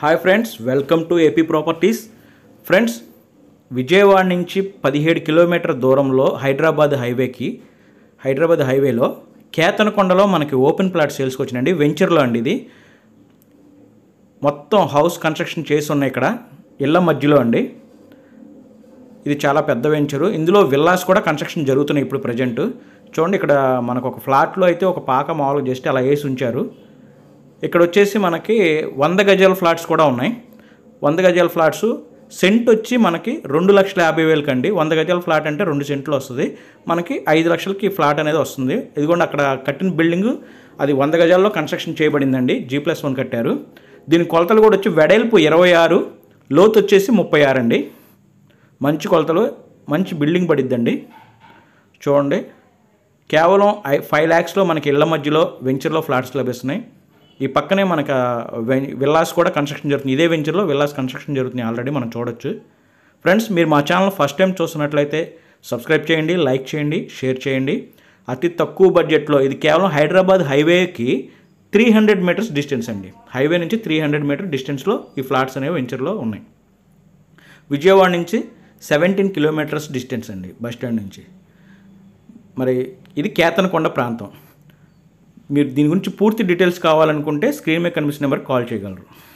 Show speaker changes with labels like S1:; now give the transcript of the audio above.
S1: hi friends welcome to AP properties friends Vijayawada నుంచి పదిహేడు kilometre దూరంలో హైదరాబాద్ హైవేకి హైదరాబాద్ హైవేలో కేతనకొండలో మనకి ఓపెన్ ప్లాట్ సేల్స్కి వచ్చినండి వెంచర్లో అండి ఇది మొత్తం హౌస్ కన్స్ట్రక్షన్ చేసి ఉన్నాయి ఇక్కడ ఇళ్ళ మధ్యలో అండి ఇది చాలా పెద్ద వెంచరు ఇందులో విల్లాస్ కూడా కన్స్ట్రక్షన్ జరుగుతున్నాయి ఇప్పుడు ప్రజెంట్ చూడండి ఇక్కడ మనకు ఒక ఫ్లాట్లో అయితే ఒక పాక మామూలుగా జస్ట్ అలా వేసి ఉంచారు ఇక్కడ వచ్చేసి మనకి వంద గజాల ఫ్లాట్స్ కూడా ఉన్నాయి వంద గజాల ఫ్లాట్స్ సెంట్ వచ్చి మనకి రెండు లక్షల యాభై వేలకి అండి వంద గజాల ఫ్లాట్ అంటే రెండు సెంట్లు వస్తుంది మనకి ఐదు లక్షలకి ఫ్లాట్ అనేది వస్తుంది ఇదిగోండి అక్కడ కట్టిన బిల్డింగ్ అది వంద గజాల్లో కన్స్ట్రక్షన్ చేయబడిందండి జీ ప్లస్ వన్ కట్టారు దీని కొలతలు కూడా వచ్చి వెడల్పు ఇరవై ఆరు లోతు వచ్చేసి ముప్పై ఆరు అండి మంచి కొలతలు మంచి బిల్డింగ్ పడిద్దండి చూడండి కేవలం ఐ ఫైవ్ ల్యాక్స్లో మనకి ఇళ్ల మధ్యలో వెంచర్లో ఫ్లాట్స్ లభిస్తున్నాయి ఈ పక్కనే మనకు ఆ వె- విల్లాస్ కూడా కన్స్ట్రక్షన్ జరుగుతుంది ఇదే వెంచర్లో విల్లాస్ కన్స్ట్రక్షన్ జరుగుతుంది ఆల్రెడీ మనం చూడొచ్చు ఫ్రెండ్స్ మీరు మా ఛానల్ ఫస్ట్ టైం చూస్తున్నట్లయితే సబ్స్క్రైబ్ చేయండి లైక్ చేయండి షేర్ చేయండి అతి తక్కువ బడ్జెట్లో ఇది కేవలం హైదరాబాద్ హైవేకి త్రీ హండ్రెడ్ మీటర్స్ డిస్టెన్స్ అండి హైవే నుంచి త్రీ హండ్రెడ్ మీటర్ డిస్టెన్స్లో ఈ ఫ్లాట్స్ అనేవి వెంచర్లో ఉన్నాయి విజయవాడ నుంచి సెవెంటీన్ కిలోమీటర్స్ డిస్టెన్స్ అండి బస్ స్టాండ్ నుంచి మరి ఇది కేతనకొండ ప్రాంతం మీరు దీని గురించి పూర్తి డీటెయిల్స్ కావాలనుకుంటే స్క్రీన్ మీద కనిపిస్తున్న నెంబర్కి కాల్ చేయగలరు